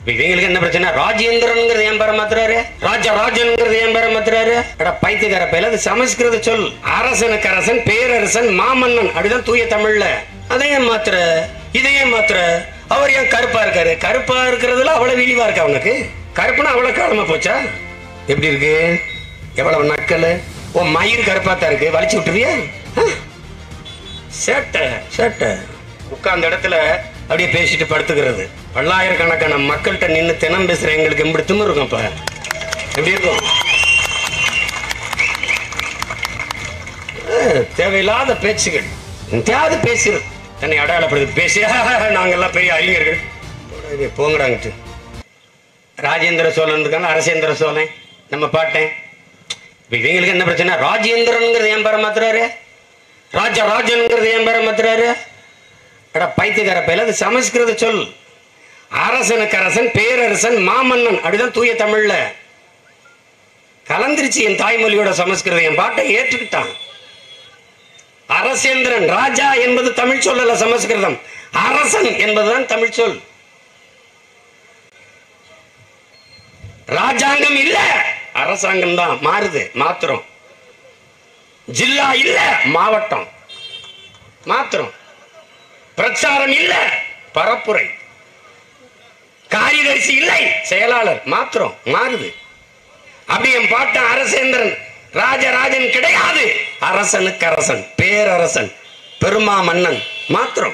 இவங்களுக்கு என்ன பிரச்சனை ராஜேந்திரன்ங்கிறது ஏன் பேர மாத்துறாரு ராஜா ராஜன்ங்கிறது ஏன் பேர மாத்துறாரு அட பைத்தியக்கார பையில அது சமஸ்கிருத சொல் அரசனுக்கு அரசன் பேரரசன் மாமன்னன் அப்படிதான் தூய தமிழ்ல அதை ஏன் மாத்துற இதை ஏன் மாத்துற அவர் ஏன் கருப்பா இருக்காரு கருப்பா இருக்கிறதுல அவ்வளவு இழிவா இருக்கா அவனுக்கு கருப்புனா அவ்வளவு காலமா போச்சா எப்படி இருக்கு எவ்வளவு நக்கல் உன் மயிர் கருப்பா தான் இருக்கு வலிச்சு விட்டுருவியா ஆ? சேட்டை சேட்டை உட்கார்ந்த இடத்துல அப்படியே பேசிட்டு படுத்துக்கிறது பல்லாயிரக்கணக்கான மக்கள்கிட்ட நின்று தினம் பேசுற எங்களுக்கு எப்படி திமிரு இருக்கும் இப்ப எப்படி இருக்கும் அஹ், தேவையில்லாத பேச்சுகள் தேவையாவது பேசுறது தன்னை அடையாளப்படுது பேசி நாங்கெல்லாம் பெரிய அறிஞர்கள் போடா, போங்கடாங்கிட்டு ராஜேந்திர சோழன் இருக்காங்க அரசேந்திர சோழன் நம்ம பாட்டேன் இப்ப இவங்களுக்கு என்ன பிரச்சனை ராஜேந்திரன்ங்கிறது ஏன் பேர மாத்துறாரு ராஜா ராஜன்ங்கிறது ஏன் பேர மாத்துறாரு அட பைத்தியக்கார பையில அது சமஸ்கிருத சொல் அரசனுக்கு அரசன் பேரரசன் மாமன்னன் அப்படிதான் தூய தமிழ்ல கலந்துருச்சு என் தாய்மொழியோட சமஸ்கிருதம் என் பாட்டை ஏற்றுக்கிட்டான் அரசேந்திரன் ராஜா என்பது தமிழ் சொல் அல்ல சமஸ்கிருதம் அரசன் என்பதுதான் தமிழ் சொல் ராஜாங்கம் இல்ல அரசாங்கம் தான் மாறுது மாத்திரம் ஜில்லா இல்ல மாவட்டம் மாத்திரம் பிரச்சாரம் இல்ல பரப்புரை காரியதரிசி இல்லை செயலாளர் மாத்திரம் மாறுது அப்படி என் பாட்டன் அரசேந்திரன் ராஜராஜன் கிடையாது அரசனுக்கு அரசன் பேரரசன் பெருமா மன்னன் மாத்திரம்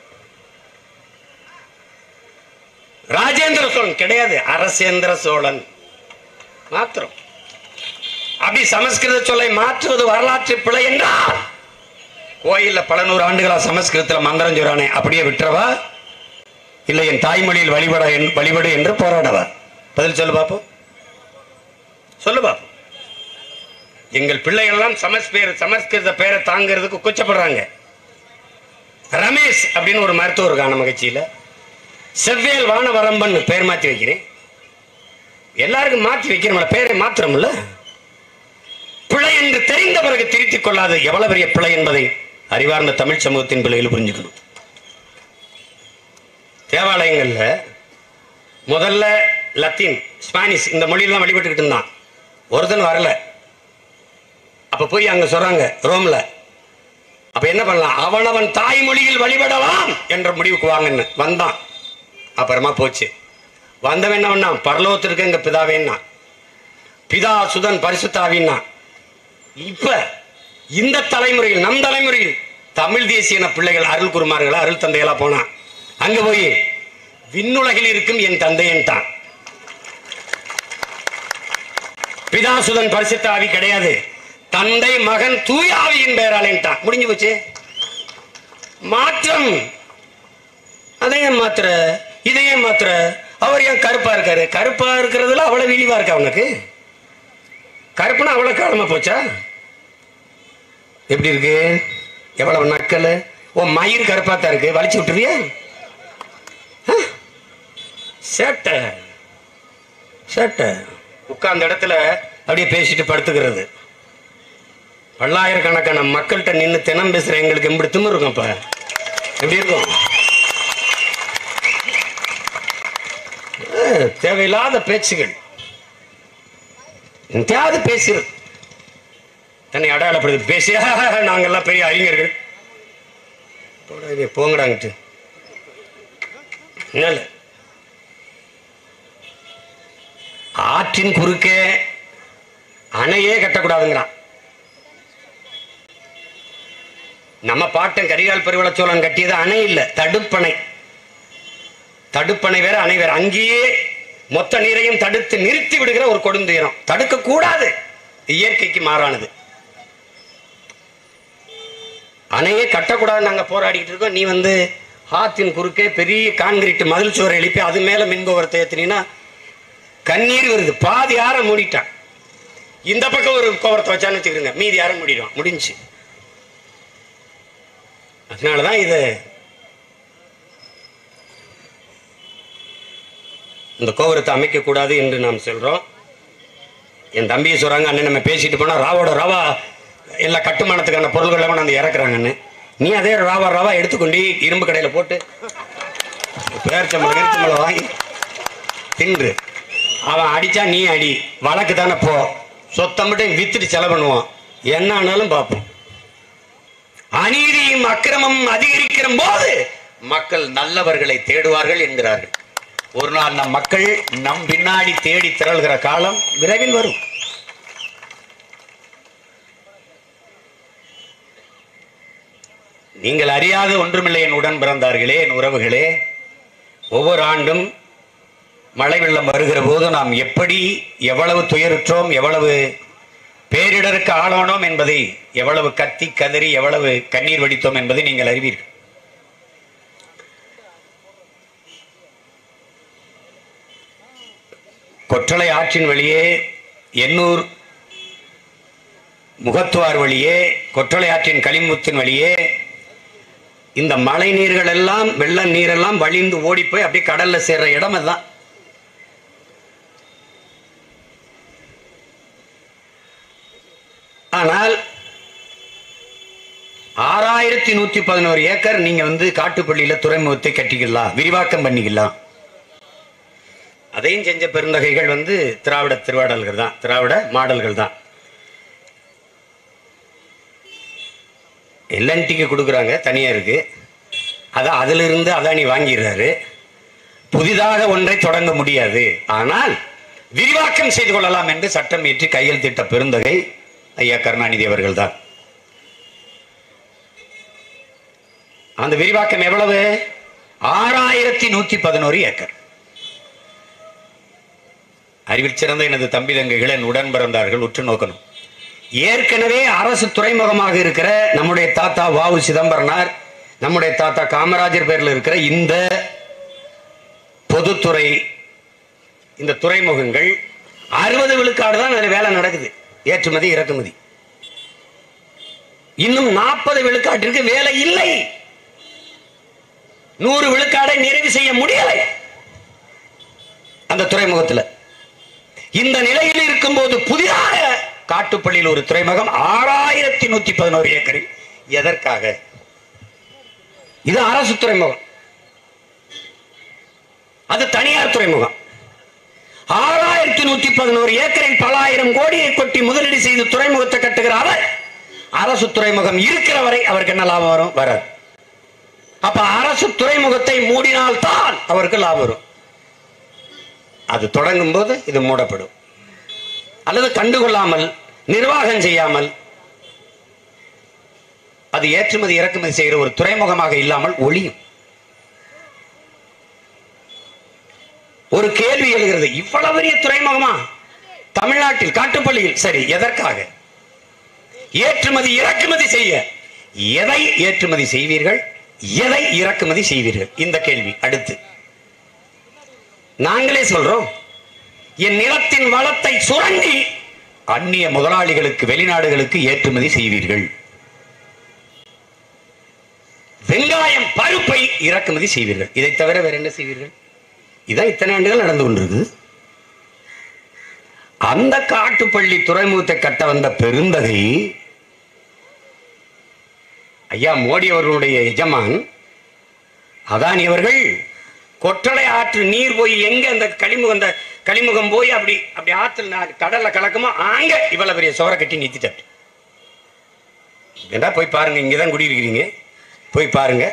ராஜேந்திர சோழன் கிடையாது அரசேந்திர சோழன் மாத்திரம் அப்படி சமஸ்கிருத சொல்லை மாற்றுவது வரலாற்று பிழை என்றால் கோயில்ல பல நூறு ஆண்டுகளா சமஸ்கிருதத்துல மந்திரம் சொல்றானே அப்படியே விட்டுறவா இல்லை என் தாய்மொழியில் வழிபட என்- வழிபடு என்று போராடவா பதில் சொல்லு பாப்போம் சொல்லு பாப்போம் எங்கள் பிள்ளைகள் எல்லாம் சமஸ் பேர் சமஸ்கிருத பேரை தாங்கிறதுக்கு கூச்சப்படுறாங்க ரமேஷ் அப்படின்னு ஒரு மருத்துவர் இருக்கான் நம்ம கட்சியில செவ்வேல் வானவரம்பன் பேர் மாத்தி வைக்கிறேன் எல்லாருக்கும் மாத்தி வைக்கிறோம்ல பேரை மாத்திரம்ல பிழை என்று தெரிந்த பிறகு திருத்திக் கொள்ளாத எவ்வளவு பெரிய பிழை என்பதை அறிவார்ந்த தமிழ் சமூகத்தின் பிள்ளைகள் புரிஞ்சுக்கணும் தேவாலயங்கள்ல முதல்ல லத்தீன் ஸ்பானிஷ் இந்த மொழியில தான் வழிபட்டுக்கிட்டு இருந்தான் ஒருத்தன் வரல அப்ப போய் அங்க சொல்றாங்க ரோம்ல அப்ப என்ன பண்ணலாம் அவனவன் தாய்மொழியில் வழிபடலாம் என்ற முடிவுக்கு வாங்கன்னு வந்தான் அப்புறமா போச்சு வந்தவன் என்ன பண்ணான் பரலோகத்திற்கு எங்க பிதாவேன்னா பிதா சுதன் பரிசுத்தாவின்னா இப்ப இந்த தலைமுறையில் நம் தலைமுறையில் தமிழ் தேசியன பிள்ளைகள் அருள் குருமார்களா அருள் தந்தைகளா போனா அங்க போய் விண்ணுலகில் இருக்கும் என் தந்தையன்ட்டான் பிதாசுதன் பரிசுத்த ஆவி கிடையாது தந்தை மகன் தூய ஆவியின் பெயராலேன்ட்டான் முடிஞ்சு போச்சு மாற்றம் அதை ஏன் மாத்துற இதை ஏன் மாத்துற அவர் ஏன் கருப்பா இருக்காரு கருப்பா இருக்கிறதுல அவ்வளவு இழிவா இருக்கா அவனுக்கு கருப்புனா அவ்வளவு காலமா போச்சா எப்படி இருக்கு எவ்வளவு நக்கல் உன் மயிர் கருப்பா தான் இருக்கு வலிச்சு விட்டுருவியா ஆ? சேட்டை சேட்டை உட்கார்ந்த இடத்துல அப்படியே பேசிட்டு படுத்துக்கிறது பல்லாயிரக்கணக்கான மக்கள்கிட்ட நின்று தினம் பேசுற எங்களுக்கு எப்படி திமிரு இருக்கும் இப்ப எப்படி இருக்கும் அஹ், தேவையில்லாத பேச்சுகள் தேவையாவது பேசுறது தன்னை அடையாளப்படுது பேசி நாங்கெல்லாம் பெரிய அறிஞர்கள் போடா, இது போங்கடாங்கிட்டு என்ன ஆற்றின் குறுக்கே அணையே கட்டக்கூடாதுங்கிறான் நம்ம பாட்டன் கரிகால் பெருவள சோழன் கட்டியது அணை இல்ல தடுப்பணை தடுப்பணை வேற அணை வேற அங்கேயே மொத்த நீரையும் தடுத்து நிறுத்தி விடுகிற ஒரு கொடுந்துயரம் தடுக்க கூடாது இயற்கைக்கு மாறானது அணையே கட்டக்கூடாது நாங்க போராடிக்கிட்டு இருக்கோம் நீ வந்து ஆத்தின் குறுக்கே பெரிய கான்கிரீட் மதில் சுவரை எழுப்பி அது மேல மின்கோபுரத்தை ஏத்தினா கண்ணீர் வருது பாதி யாரை மூடிட்டான் இந்த பக்கம் ஒரு கோபுரத்தை வச்சான்னு வச்சுக்கிறோங்க மீதி யாரும் மூடிடுவான் முடிஞ்சு அதனாலதான் இது இந்த கோபுரத்தை அமைக்க கூடாது என்று நாம் சொல்றோம் என் தம்பியை சொல்றாங்க அண்ணன் நம்ம பேசிட்டு போனா ராவோட ராவா எல்லா கட்டுமானத்துக்கான பொருள்களை கொண்டாந்து இறக்குறாங்கன்னு நீ அதே ராவா ராவா எடுத்துக்கொண்டு இரும்பு கடையில போட்டு பேர்ச்சம்பளம் கிரிச்சம்பளம் வாங்கி தின்று அவன் அடிச்சா நீ அடி வழக்கு தானே போ சொத்தம் மட்டும் வித்துட்டு செலவு பண்ணுவான் என்ன ஆனாலும் பார்ப்போம் அநீதியும் அக்கிரமம் அதிகரிக்கிற போது மக்கள் நல்லவர்களை தேடுவார்கள் என்கிறார்கள் ஒரு நாள் நம் மக்கள் நம் பின்னாடி தேடி திரள்கிற காலம் விரைவில் வரும் நீங்கள் அறியாத ஒன்றுமில்லை என் உடன் பிறந்தார்களே என் உறவுகளே ஒவ்வொரு ஆண்டும் மழை வெள்ளம் வருகிற போது நாம் எப்படி எவ்வளவு துயருற்றோம் எவ்வளவு பேரிடருக்கு ஆளானோம் என்பதை எவ்வளவு கத்தி கதறி எவ்வளவு கண்ணீர் வடித்தோம் என்பதை நீங்கள் அறிவீர்கள் கொற்றலை ஆற்றின் வழியே எண்ணூர் முகத்துவார் வழியே கொற்றலை ஆற்றின் களிமுத்தின் வழியே இந்த மழை நீர்கள் எல்லாம் வெள்ள நீரெல்லாம் வழிந்து ஓடி போய் அப்படியே கடல்ல சேர்ற இடம் அதுதான் ஆனால் ஆறாயிரத்தி நூத்தி பதினோரு ஏக்கர் நீங்க வந்து காட்டுப்பள்ளியில துறைமுகத்தை கட்டிக்கலாம் விரிவாக்கம் பண்ணிக்கலாம் அதையும் செஞ்ச பெருந்தகைகள் வந்து திராவிட திருவாடல்கள் தான் திராவிட மாடல்கள் தான் எல்என்டிக்கு கொடுக்குறாங்க தனியாருக்கு அதை அதிலிருந்து அதானி வாங்கிடுறாரு புதிதாக ஒன்றை தொடங்க முடியாது ஆனால் விரிவாக்கம் செய்து கொள்ளலாம் என்று சட்டம் இயற்றி கையெழுத்திட்ட பெருந்தகை ஐயா கருணாநிதி அவர்கள் தான் அந்த விரிவாக்கம் எவ்வளவு ஆறாயிரத்தி நூத்தி பதினோரு ஏக்கர் அறிவில் சிறந்த எனது தம்பி தங்கைகள் என் உடன் பிறந்தார்கள் உற்று நோக்கணும் ஏற்கனவே அரசு துறைமுகமாக இருக்கிற நம்முடைய தாத்தா வாவு சிதம்பரனார் நம்முடைய தாத்தா காமராஜர் பேர்ல இருக்கிற இந்த பொதுத்துறை இந்த துறைமுகங்கள் அறுபது விழுக்காடு தான் அதுல வேலை நடக்குது ஏற்றுமதி இறக்குமதி இன்னும் நாற்பது விழுக்காட்டிற்கு வேலை இல்லை நூறு விழுக்காடை நிறைவு செய்ய முடியலை அந்த துறைமுகத்தில் இந்த நிலையில் இருக்கும்போது புதிதாக காட்டுப்பள்ளியில் ஒரு துறைமுகம் ஆறாயிரத்தி நூத்தி பதினோரு ஏக்கரில் எதற்காக இது அரசு துறைமுகம் அது தனியார் துறைமுகம் ஆறாயிரத்தி நூத்தி பதினோரு ஏக்கரில் பல ஆயிரம் கோடியை கொட்டி முதலீடு செய்து துறைமுகத்தை கட்டுகிற அவர் அரசு துறைமுகம் இருக்கிற வரை அவருக்கு என்ன லாபம் வரும் வராது அப்ப அரசு துறைமுகத்தை மூடினால் தான் அவருக்கு லாபம் வரும் அது தொடங்கும் போது இது மூடப்படும் அல்லது கண்டுகொள்ளாமல் நிர்வாகம் செய்யாமல் அது ஏற்றுமதி இறக்குமதி செய்கிற ஒரு துறைமுகமாக இல்லாமல் ஒளியும் ஒரு கேள்வி எழுகிறது இவ்வளவு பெரிய துறைமுகமா தமிழ்நாட்டில் காட்டுப்பள்ளியில் சரி எதற்காக ஏற்றுமதி இறக்குமதி செய்ய எதை ஏற்றுமதி செய்வீர்கள் எதை இறக்குமதி செய்வீர்கள் இந்த கேள்வி அடுத்து நாங்களே சொல்றோம் என் நிலத்தின் வளத்தை சுரண்டி அந்நிய முதலாளிகளுக்கு வெளிநாடுகளுக்கு ஏற்றுமதி செய்வீர்கள் வெங்காயம் பருப்பை இறக்குமதி செய்வீர்கள் இதை தவிர வேற என்ன செய்வீர்கள் இதான் இத்தனை ஆண்டுகள் நடந்து கொண்டிருக்குது அந்த காட்டுப்பள்ளி துறைமுகத்தை கட்ட வந்த பெருந்தகை ஐயா மோடி அவர்களுடைய எஜமான் அதானி அவர்கள் கொற்றலை ஆற்று நீர் போய் எங்க அந்த கழிமுகம் அந்த கழிமுகம் போய் அப்படி அப்படி ஆத்துல நா- கடல்ல கலக்குமோ அங்க இவ்வளவு பெரிய சுவரை கட்டி நிறுத்திட்டாரு ஏண்டா போய் பாருங்க இங்கதான் குடியிருக்கிறீங்க போய் பாருங்க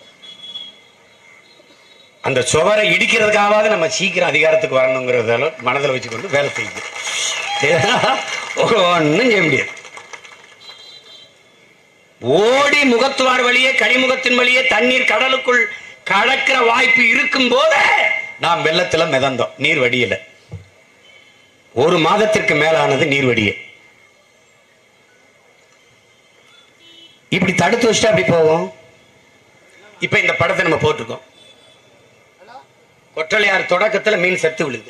அந்த சுவரை இடிக்கிறதுக்காவது நம்ம சீக்கிரம் அதிகாரத்துக்கு வரணுங்கிறதால மனதில் வச்சுக்கொண்டு வேலை செய்யுது ஒன்றும் செய்ய முடியாது ஓடி முகத்துவார் வழியே கனிமுகத்தின் வழியே தண்ணீர் கடலுக்குள் கலக்கிற வாய்ப்பு இருக்கும் போது நாம் வெள்ளத்துல மிதந்தோம் நீர் வடியல ஒரு மாதத்திற்கு மேலானது நீர் வடிய இப்படி தடுத்து வச்சுட்டு அப்படி போவோம் இப்ப இந்த படத்தை நம்ம போட்டிருக்கோம் கொற்றலையார் தொடக்கத்துல மீன் செத்து விழுது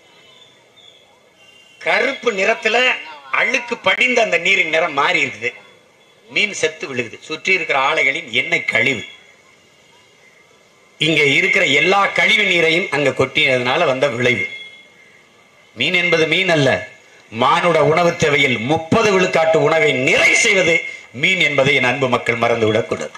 கருப்பு நிறத்துல அழுக்கு படிந்த அந்த நீரின் நிறம் மாறி இருக்குது மீன் செத்து விழுகுது சுற்றி இருக்கிற ஆலைகளின் எண்ணெய் கழிவு இங்க இருக்கிற எல்லா கழிவு நீரையும் அங்க கொட்டினதுனால வந்த விளைவு மீன் என்பது மீன் அல்ல மானுட உணவு தேவையில் முப்பது விழுக்காட்டு உணவை நிறை செய்வது மீன் என்பதை என் அன்பு மக்கள் மறந்துவிடக் கூடாது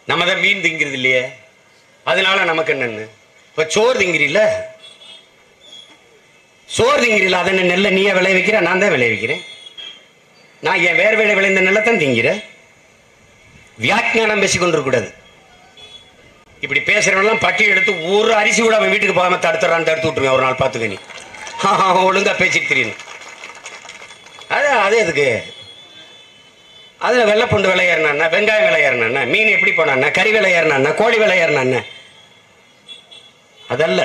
நம்ம தான் மீன் திங்கிறது இல்லையே அதனால நமக்கு என்னன்னு இப்ப சோறு திங்கிறீல்ல சோறு திங்கிறீல்ல அதை நெல்லை நீயே விளைவிக்கிற நான் தான் விளைவிக்கிறேன் நான் என் வேறு வேலை விளைந்த நெல்லைத்தான் திங்கிறேன் வியாக்கியானம் பேசி கொண்டிருக்கூடாது இப்படி பேசுறவன்லாம் பட்டி எடுத்து ஒரு அரிசி கூட அவன் வீட்டுக்கு போகாம தடுத்துறான்னு தடுத்து விட்டுருவேன் ஒரு நாள் பார்த்துக்க நீ அவன் ஒழுங்கா பேசிட்டு தெரியணும் அது அது எதுக்கு அதுல வெள்ளைப்பூண்டு விலை ஏறினா வெங்காயம் விலை ஏறினா மீன் எப்படி போனா கறி விலை ஏறினா கோழி விலை ஏறினா அதல்ல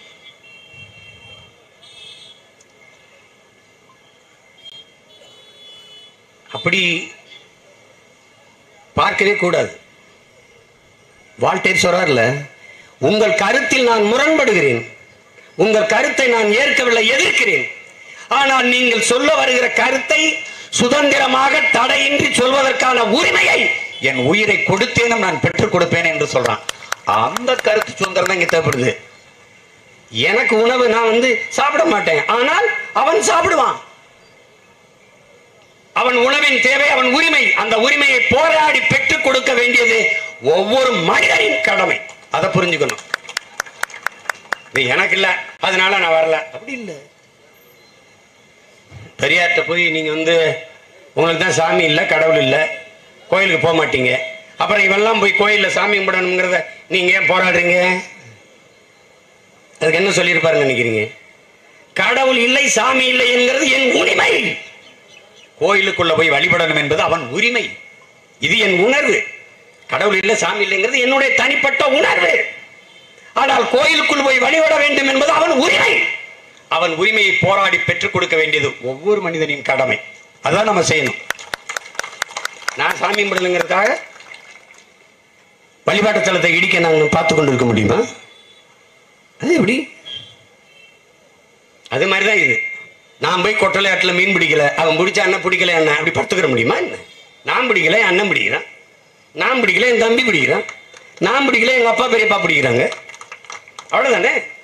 அப்படி பார்க்கவே கூடாது வால்டேர் சொல்றார்ல உங்கள் கருத்தில் நான் முரண்படுகிறேன் உங்கள் கருத்தை நான் ஏற்கவில்லை எதிர்க்கிறேன் ஆனால் நீங்கள் சொல்ல வருகிற கருத்தை சுதந்திரமாக தடையின்றி சொல்வதற்கான உரிமையை என் உயிரை கொடுத்தேனும் நான் பெற்றுக் கொடுப்பேன் என்று சொல்றான் அந்த கருத்து சுதந்திரம் தான் இங்க தேவைப்படுது எனக்கு உணவு நான் வந்து சாப்பிட மாட்டேன் ஆனால் அவன் சாப்பிடுவான் அவன் உணவின் தேவை அவன் உரிமை அந்த உரிமையை போராடி பெற்றுக் கொடுக்க வேண்டியது ஒவ்வொரு மனிதனின் கடமை அதை புரிஞ்சுக்கணும் இது எனக்கு இல்ல அதனால நான் வரல அப்படி இல்ல பெரியார்ட்ட போய் நீங்க வந்து உங்களுக்கு தான் சாமி இல்ல கடவுள் இல்ல கோயிலுக்கு போக மாட்டீங்க அப்புறம் இவெல்லாம் போய் கோயில்ல சாமி கும்பிடணுங்கிறத நீங்க ஏன் போராடுறீங்க அதுக்கு என்ன சொல்லியிருப்பாருன்னு நினைக்கிறீங்க கடவுள் இல்லை சாமி இல்லை என்கிறது என் உரிமை கோயிலுக்குள்ள போய் வழிபடணும் என்பது அவன் உரிமை இது என் உணர்வு கடவுள் இல்லை சாமி இல்லைங்கிறது என்னுடைய தனிப்பட்ட உணர்வு ஆனால் கோயிலுக்குள் போய் வழிபட வேண்டும் என்பது அவன் உரிமை அவன் உரிமையை போராடி பெற்றுக் கொடுக்க வேண்டியது ஒவ்வொரு மனிதனின் கடமை அதான் நம்ம செய்யணும் நான் சாமி கும்பிடணுங்கிறதுக்காக வழிபாட்டு தலத்தை இடிக்க நாங்கள் பார்த்து கொண்டு இருக்க முடியுமா அது எப்படி அது மாதிரி தான் இது நான் போய் கொட்டலையாட்டில் மீன் பிடிக்கல அவன் பிடிச்ச அண்ணன் பிடிக்கல என்ன அப்படி படுத்துக்கிற முடியுமா என்ன நான் பிடிக்கல என் அண்ணன் பிடிக்கிறான் நான் பிடிக்கல என் தம்பி பிடிக்கிறான் நான் பிடிக்கல எங்க அப்பா பெரியப்பா பிடிக்கிறாங்க அவ்வளவுதானே